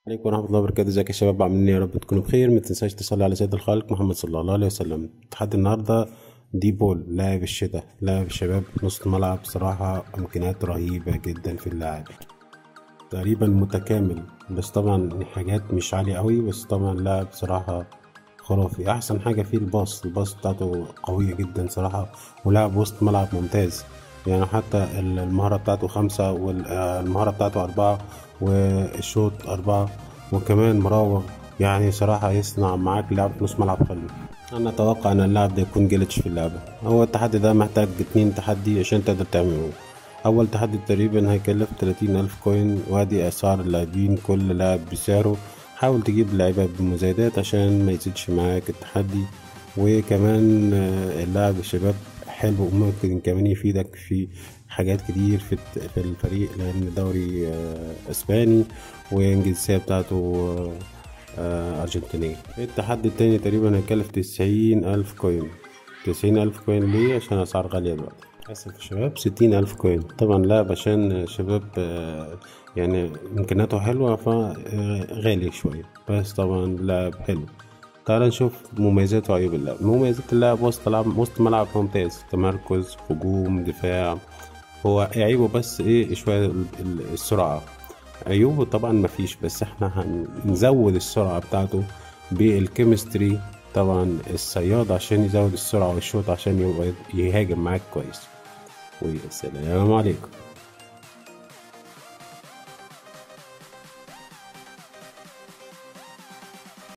عليكم ورحمة الله وبركاته ازيك يا شباب عاملين ايه يا رب تكونوا بخير ما تنساش تصلي على سيد الخالق محمد صلى الله عليه وسلم تحدي النهارده دي بول لاعب الشتاء لاعب الشباب نص ملعب صراحة امكانيات رهيبة جدا في اللعب تقريبا متكامل بس طبعا حاجات مش عالية قوي بس طبعا لاعب صراحة خرافي احسن حاجة فيه الباص الباص بتاعته قوية جدا صراحة ولاعب وسط ملعب ممتاز يعني حتى المهارة بتاعته خمسة والمهارة بتاعته أربعة والشوط أربعة وكمان مراوغ يعني صراحة يصنع معاك لعب نص ملعب حلو أنا أتوقع أن اللاعب ده يكون جلتش في اللعبة هو التحدي ده محتاج اتنين تحدي عشان تقدر تعمله أول تحدي تقريبا هيكلف تلاتين ألف كوين وادي أسعار اللاعبين كل لاعب بسعره حاول تجيب لعيبة بمزايدات عشان ما يزيدش معاك التحدي وكمان اللاعب الشباب حلو وممكن كمان يفيدك في حاجات كتير في في الفريق لأن دوري أسباني والجنسية بتاعته أرجنتينية التحدي التاني تقريبا هيكلف تسعين ألف كوين تسعين ألف كوين ليه عشان أسعار غالية دلوقتي آسف يا شباب ستين ألف كوين طبعا لاعب عشان شباب يعني إمكانياته حلوة فغالي شوية بس طبعا لاعب حلو تعال نشوف مميزات وعيوب اللاعب مميزات اللاعب وسط ملعب وسط ملعب ممتاز تمركز هجوم دفاع هو عيبه بس ايه شوية السرعة عيوبه طبعا مفيش بس احنا هنزود السرعة بتاعته بالكيمستري طبعا الصياد عشان يزود السرعة والشوط عشان يهاجم معاك كويس والسلام عليكم